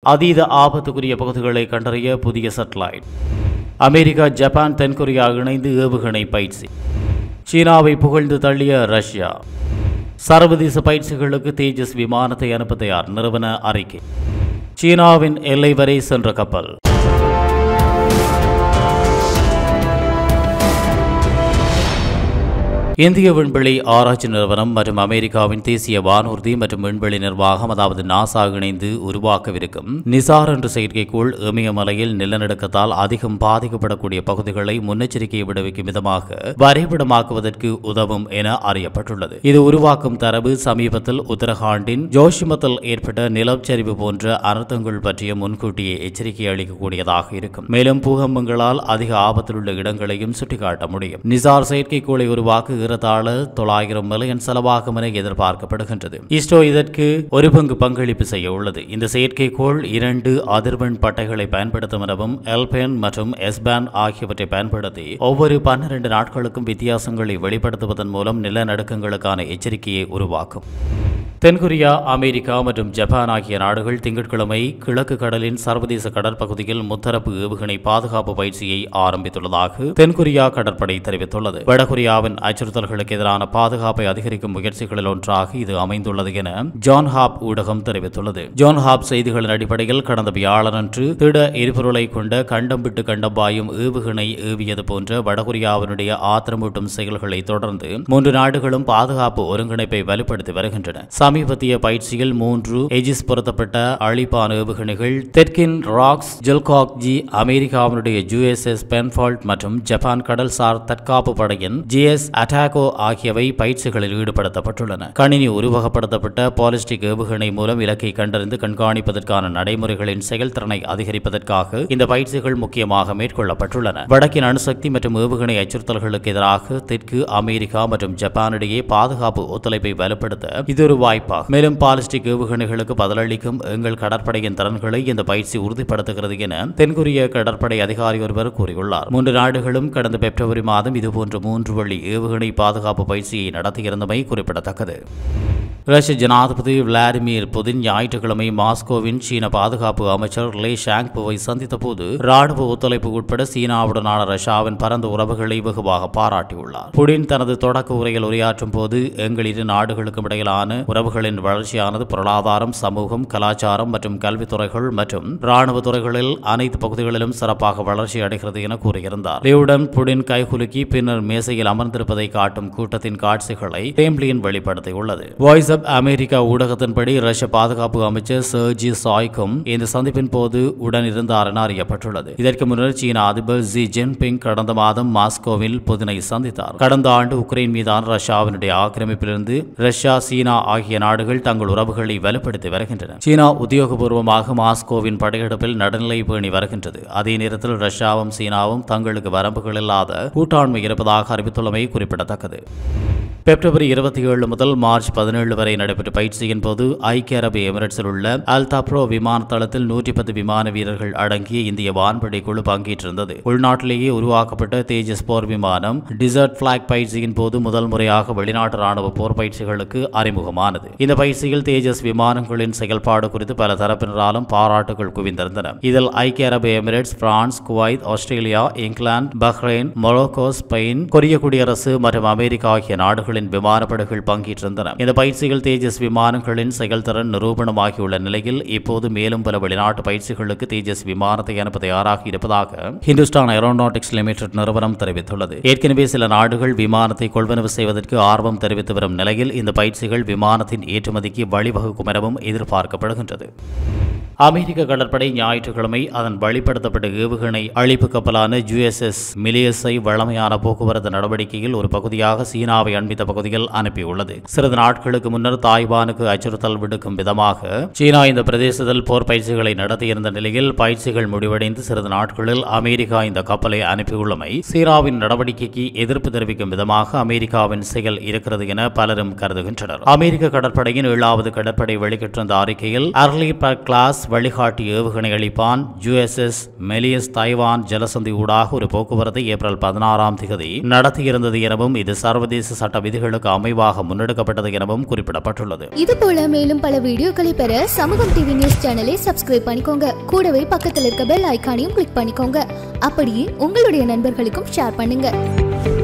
அதீத ஆபத்துக்குரிய பகுதிகளை கண்டறிய புதிய சேட்டலைட் அமெரிக்கா ஜப்பான் தென்கொரியா இணைந்து ஏவுகணை பயிற்சி சீனாவை புகழ்ந்து தள்ளிய ரஷ்யா சர்வதேச பயிற்சிகளுக்கு தேஜஸ் விமானத்தை அனுப்ப தயார் நிறுவன அறிக்கை சீனாவின் எல்லை வரை சென்ற கப்பல் இந்திய விண்வெளி ஆராய்ச்சி நிறுவனம் மற்றும் அமெரிக்காவின் தேசிய வானூர்தி மற்றும் விண்வெளி நிர்வாகம் அதாவது நாசா இணைந்து உருவாக்கவிருக்கும் நிசார் என்ற செயற்கைக்கோள் இமயமலையில் நிலநடுக்கத்தால் அதிகம் பாதிக்கப்படக்கூடிய பகுதிகளை முன்னெச்சரிக்கை விடுவிக்கும் விதமாக வரைபடமாக்குவதற்கு உதவும் என அறியப்பட்டுள்ளது இது உருவாக்கும் தரவு சமீபத்தில் உத்தரகாண்டின் ஜோஷிமத்தில் ஏற்பட்ட நிலச்சரிவு போன்ற அனர்த்தங்கள் பற்றிய முன்கூட்டியே எச்சரிக்கை அளிக்கக்கூடியதாக இருக்கும் மேலும் பூகம்பங்களால் அதிக ஆபத்திலுள்ள இடங்களையும் சுட்டிக்காட்ட முடியும் நிசார் செயற்கைக்கோளை உருவாக்க ஏறத்தாழ தொள்ளாயிரம் மில்லியன் செலவாகும் என எதிர்பார்க்கப்படுகின்றது இஸ்ரோ இதற்கு ஒரு பங்கு பங்களிப்பு செய்ய உள்ளது இந்த செயற்கைக்கோள் இரண்டு அதிர்வெண் பட்டைகளை பயன்படுத்தும் எனவும் எல்பேன் மற்றும் எஸ்பேன் ஆகியவற்றை பயன்படுத்தி ஒவ்வொரு பன்னிரண்டு நாட்களுக்கும் வித்தியாசங்களை வெளிப்படுத்துவதன் மூலம் நிலநடுக்கங்களுக்கான எச்சரிக்கையை உருவாக்கும் தென்கொரியா அமெரிக்கா மற்றும் ஜப்பான் ஆகிய நாடுகள் திங்கட்கிழமை கிழக்கு கடலின் சர்வதேச கடற்பகுதியில் முத்தரப்பு ஏவுகணை பாதுகாப்பு பயிற்சியை ஆரம்பித்துள்ளதாக தென்கொரியா கடற்படை தெரிவித்துள்ளது வடகொரியாவின் அச்சுறுத்தல்களுக்கு எதிரான பாதுகாப்பை அதிகரிக்கும் முயற்சிகளில் ஒன்றாக இது அமைந்துள்ளது என ஜான் ஹாப் ஊடகம் தெரிவித்துள்ளது ஜான் ஹாப் செய்திகளின் அடிப்படையில் கடந்த வியாழனன்று திட எரிபொருளை கொண்ட கண்டம் விட்டு கண்டம் பாயும் ஏவுகணை ஏவியது போன்ற வடகொரியாவினுடைய ஆத்திரமூட்டும் செயல்களை தொடர்ந்து மூன்று நாடுகளும் பாதுகாப்பு ஒருங்கிணைப்பை வலுப்படுத்தி வருகின்றன சமீபத்திய பயிற்சியில் மூன்று எஜிஸ் பொருத்தப்பட்ட அழிப்பான ஏவுகணைகள் தெற்கின் ராக்ஸ் ஜெல்காக் ஜி அமெரிக்காவினுடைய ஜூஎஸ்எஸ் பென்ஃபால்ட் மற்றும் ஜப்பான் கடல்சார் தற்காப்பு படையின் ஜிஎஸ் அட்டாகோ ஆகியவை பயிற்சிகளில் ஈடுபடுத்தப்பட்டுள்ளன கணினி உருவகப்படுத்தப்பட்ட பாலிஸ்டிக் ஏவுகணை மூலம் இலக்கை கண்டறிந்து கண்காணிப்பதற்கான நடைமுறைகளின் செயல்திறனை அதிகரிப்பதற்காக இந்த பயிற்சிகள் முக்கியமாக மேற்கொள்ளப்பட்டுள்ளன வடக்கின் அணுசக்தி மற்றும் ஏவுகணை அச்சுறுத்தல்களுக்கு எதிராக தெற்கு அமெரிக்கா மற்றும் ஜப்பானிடையே பாதுகாப்பு ஒத்துழைப்பை வலுப்படுத்த இது ஒரு வாய்ப்பாகும் மேலும் பாலிஸ்டிக் ஏவுகணைகளுக்கு பதிலளிக்கும் எங்கள் கடற்படையின் திறன்களை இந்த பயிற்சி உறுதிப்படுத்துகிறது என தென்கொரிய கடற்படை அதிகாரி ஒருவர் கூறியுள்ளார் மூன்று நாடுகளும் கடந்த பிப்ரவரி மாதம் இதுபோன்ற மூன்று வழி ஏவுகணை பாதுகாப்பு பயிற்சியை நடத்தியிருந்தமை குறிப்பிடத்தக்கது ரஷ்ய ஜனாதிபதி விளாடிமிர் புதின் ஞாயிற்றுக்கிழமை மாஸ்கோவின் சீன பாதுகாப்பு அமைச்சர் லே ஷாங்புவை சந்தித்த போது ராணுவ ஒத்துழைப்பு உட்பட சீனாவுடனான ரஷ்யாவின் பரந்த உறவுகளை வெகுவாக பாராட்டியுள்ளார் புடின் தனது தொடக்க உரையில் உரையாற்றும் போது எங்கள் இரு நாடுகளுக்கும் இடையிலான உறவுகளின் வளர்ச்சியானது பொருளாதாரம் சமூகம் கலாச்சாரம் மற்றும் கல்வித்துறைகள் மற்றும் ராணுவ துறைகளில் அனைத்து பகுதிகளிலும் சிறப்பாக வளர்ச்சி அடைகிறது என கூறியிருந்தார் லியுடன் புடின் கைகுலுக்கி பின்னர் மேசையில் அமர்ந்திருப்பதை காட்டும் கூட்டத்தின் காட்சிகளை டேம்லியன் வெளிப்படுத்தியுள்ளது வாய்ஸ் ஆப் அமெரிக்கா ஊடகத்தின்படி ரஷ்ய பாதுகாப்பு அமைச்சர் சர்ஜி சாய்க்கும் இந்த சந்திப்பின் போது உடன் இருந்தார் என அறியப்பட்டுள்ளது இதற்கு முன்னர் சீன அதிபர் ஜி ஜின்பிங் கடந்த மாதம் மாஸ்கோவில் புதினை சந்தித்தார் கடந்த ஆண்டு உக்ரைன் மீதான ரஷ்யாவினுடைய ஆக்கிரமிப்பிலிருந்து ரஷ்யா சீனா ஆகிய நாடுகள் தங்கள் உறவுகளை வலுப்படுத்தி வருகின்றன சீனா உத்தியோகபூர்வமாக மாஸ்கோவின் படையெடுப்பில் நடுநிலை பேணி வருகின்றது அதே நேரத்தில் ரஷ்யாவும் சீனாவும் தங்களுக்கு வரம்புகள் இல்லாத கூட்டாண்மை இருப்பதாக அறிவித்துள்ளமை குறிப்பிடத்தக்கது பிப்ரவரி இருபத்தி ஏழு முதல் மார்ச் பதினேழு வரை நடைபெற்ற பயிற்சியின் போது ஐக்கிய அரபு எமிரேட்ஸில் உள்ள அல்தாப்ரோ விமான தளத்தில் நூற்றி பத்து விமான வீரர்கள் அடங்கிய இந்திய வான்படை குழு பங்கேற்றிருந்தது உள்நாட்டிலேயே உருவாக்கப்பட்ட தேஜஸ் போர் விமானம் டிசர்ட் பிளாக் பயிற்சியின் போது முதல் முறையாக வெளிநாட்டு ராணுவ போர் பயிற்சிகளுக்கு அறிமுகமானது இந்த பயிற்சியில் தேஜஸ் விமானங்களின் செயல்பாடு குறித்து பல தரப்பினராலும் பாராட்டுகள் குவிந்திருந்தன இதில் ஐக்கிய அரபு எமிரேட்ஸ் பிரான்ஸ் குவைத் ஆஸ்திரேலியா இங்கிலாந்து பஹ்ரைன் மொரோக்கோ ஸ்பெயின் கொரிய குடியரசு மற்றும் அமெரிக்கா ஆகிய நாடுகளின் விமானப்படைகள் பங்கேற்றிருந்தன இந்த பயிற்சியில் தேஜஸ் விமானங்களின் செயல்திறன் நிரூபணமாகியுள்ள நிலையில் இப்போது மேலும் பல வெளிநாட்டு பயிற்சிகளுக்கு தேஜஸ் விமானத்தை அனுப்ப தயாராக இருப்பதாக ஹிந்துஸ்தான் ஏரோநாட்டிக்ஸ் லிமிடெட் நிறுவனம் தெரிவித்துள்ளது ஏற்கனவே சில நாடுகள் விமானத்தை கொள்வனவு செய்வதற்கு ஆர்வம் தெரிவித்து வரும் நிலையில் இந்த பயிற்சிகள் விமானத்தின் ஏற்றுமதிக்கு வழிவகுக்கும் எனவும் எதிர்பார்க்கப்படுகின்றது அமெரிக்க கடற்படை ஞாயிற்றுக்கிழமை அதன் வழிப்படுத்தப்பட்ட ஏவுகணை அழிப்பு கப்பலான யுஎஸ்எஸ் மிலியஸை வழமையான போக்குவரத்து நடவடிக்கையில் ஒரு பகுதியாக சீனாவை அண்மித்த பகுதியில் அனுப்பியுள்ளது சிறிது நாட்களுக்கு முன்னர் தாய்வானுக்கு அச்சுறுத்தல் விடுக்கும் விதமாக சீனா இந்த பிரதேசத்தில் போர் பயிற்சிகளை நடத்தியிருந்த நிலையில் பயிற்சிகள் முடிவடைந்து சிறிது நாட்களில் அமெரிக்கா இந்த கப்பலை அனுப்பியுள்ளமை சீனாவின் நடவடிக்கைக்கு எதிர்ப்பு தெரிவிக்கும் விதமாக அமெரிக்காவின் செயல் இருக்கிறது என பலரும் கருதுகின்றனர் அமெரிக்க கடற்படையின் ஏழாவது கடற்படை வெளியிட்டிருந்த அறிக்கையில் அர்லி கிளாஸ் வழிகாட்டி ஏவுகணை அளிப்பான் யுஎஸ்எஸ் மெலியஸ் தைவான் ஜலசந்தி ஊடாக ஒரு போக்குவரத்தை ஏப்ரல் பதினாறாம் திகதி நடத்தியிருந்தது எனவும் இது சர்வதேச சட்ட விதிகளுக்கு அமைவாக முன்னெடுக்கப்பட்டது எனவும் குறிப்பிடப்பட்டுள்ளது இது போல மேலும் பல வீடியோக்களை பெற சமூகம் டிவி நியூஸ் சேனலை சப்ஸ்கிரைப் பண்ணிக்கோங்க கூடவே பக்கத்தில் இருக்க பெல் ஐகானையும் கிளிக் பண்ணிக்கோங்க அப்படியே உங்களுடைய நண்பர்களுக்கும் ஷேர் பண்ணுங்க